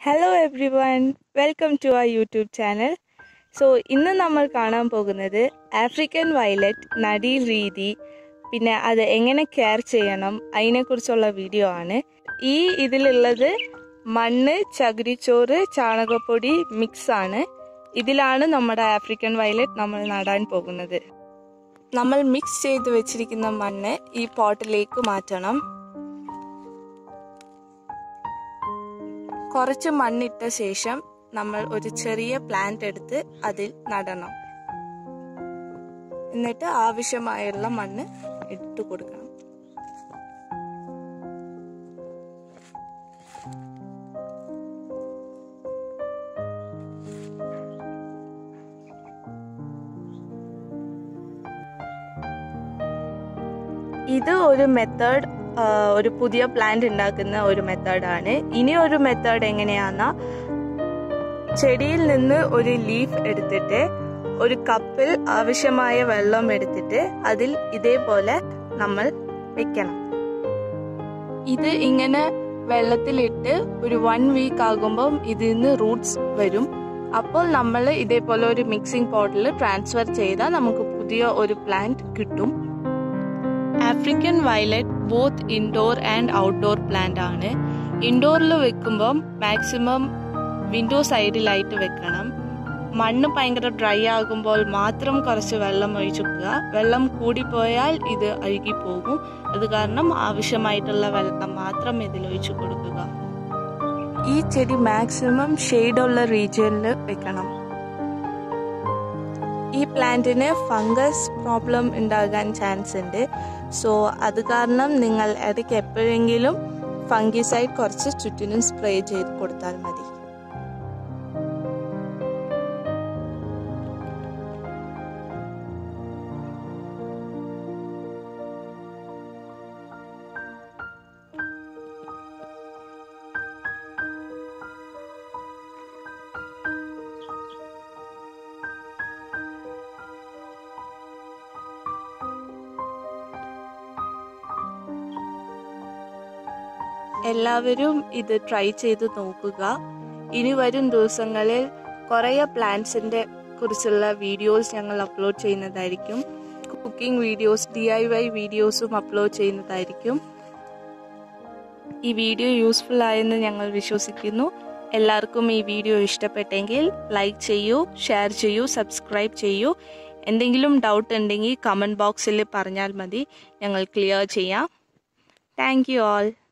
hello every one welcome to our YouTube channel so ഇന്ന് നമ്മൾ കാണാൻ പോകുന്നത് ആഫ്രിക്കൻ വയലറ്റ് നടീൽ രീതി പിന്നെ അത് എങ്ങനെ കെയർ ചെയ്യണം അതിനെക്കുറിച്ചുള്ള വീഡിയോ ആണ് ഈ ഇതിലുള്ളത് മണ്ണ് ചകിരിച്ചോറ് ചാണകപ്പൊടി മിക്സ് ആണ് ഇതിലാണ് നമ്മുടെ ആഫ്രിക്കൻ വയലറ്റ് നമ്മൾ നടാൻ പോകുന്നത് നമ്മൾ മിക്സ് ചെയ്ത് വെച്ചിരിക്കുന്ന മണ്ണ് ഈ പോട്ടിലേക്ക് മാറ്റണം കുറച്ച് മണ്ണിട്ട ശേഷം നമ്മൾ ഒരു ചെറിയ പ്ലാന്റ് എടുത്ത് അതിൽ നടണം എന്നിട്ട് ആവശ്യമായുള്ള മണ്ണ് ഇട്ട് കൊടുക്കണം ഇത് ഒരു മെത്തേഡ് ഒരു പുതിയ പ്ലാന്റ് ഉണ്ടാക്കുന്ന ഒരു മെത്തേഡാണ് ഇനി ഒരു മെത്തേഡ് എങ്ങനെയാന്നാ ചെടിയിൽ നിന്ന് ഒരു ലീഫ് എടുത്തിട്ട് ഒരു കപ്പിൽ ആവശ്യമായ വെള്ളം എടുത്തിട്ട് അതിൽ ഇതേപോലെ നമ്മൾ വെക്കണം ഇത് ഇങ്ങനെ വെള്ളത്തിലിട്ട് ഒരു വൺ വീക്ക് ആകുമ്പം ഇതിൽ നിന്ന് റൂട്ട്സ് വരും അപ്പോൾ നമ്മൾ ഇതേപോലെ ഒരു മിക്സിംഗ് പോട്ടിൽ ട്രാൻസ്ഫർ ചെയ്താൽ നമുക്ക് പുതിയ ഒരു പ്ലാന്റ് കിട്ടും African violet both indoor and outdoor plant ആണ് ഇൻഡോറിൽ വെക്കുമ്പം മാക്സിമം വിൻഡോ സൈഡിലായിട്ട് വെക്കണം മണ്ണ് ഭയങ്കര ഡ്രൈ ആകുമ്പോൾ മാത്രം കുറച്ച് വെള്ളം ഒഴിച്ചുക്കുക വെള്ളം കൂടിപ്പോയാൽ ഇത് അഴുകി പോകും അത് കാരണം ആവശ്യമായിട്ടുള്ള വെള്ളം മാത്രം ഇതിൽ ഒഴിച്ചു കൊടുക്കുക ഈ ചെടി മാക്സിമം ഷെയ്ഡുള്ള റീജിയനിൽ വെക്കണം ഈ പ്ലാന്റിന് ഫംഗസ് പ്രോബ്ലം ഉണ്ടാകാൻ ചാൻസ് ഉണ്ട് സോ അത് കാരണം നിങ്ങൾ ഇടയ്ക്ക് എപ്പോഴെങ്കിലും ഫംഗിസൈഡ് കുറച്ച് ചുറ്റിനും സ്പ്രേ ചെയ്ത് കൊടുത്താൽ മതി എല്ലാവരും ഇത് ട്രൈ ചെയ്ത് നോക്കുക ഇനി വരും ദിവസങ്ങളിൽ കുറേ പ്ലാന്റ്സിൻ്റെ കുറിച്ചുള്ള വീഡിയോസ് ഞങ്ങൾ അപ്ലോഡ് ചെയ്യുന്നതായിരിക്കും cooking videos D I Y വീഡിയോസും അപ്ലോഡ് ചെയ്യുന്നതായിരിക്കും ഈ വീഡിയോ യൂസ്ഫുൾ ആയെന്ന് ഞങ്ങൾ വിശ്വസിക്കുന്നു എല്ലാവർക്കും ഈ വീഡിയോ ഇഷ്ടപ്പെട്ടെങ്കിൽ ലൈക്ക് ചെയ്യൂ ഷെയർ ചെയ്യൂ സബ്സ്ക്രൈബ് ചെയ്യൂ എന്തെങ്കിലും ഡൗട്ട് ഉണ്ടെങ്കിൽ കമൻറ്റ് ബോക്സിൽ പറഞ്ഞാൽ മതി ഞങ്ങൾ ക്ലിയർ ചെയ്യാം താങ്ക് യു ആൾ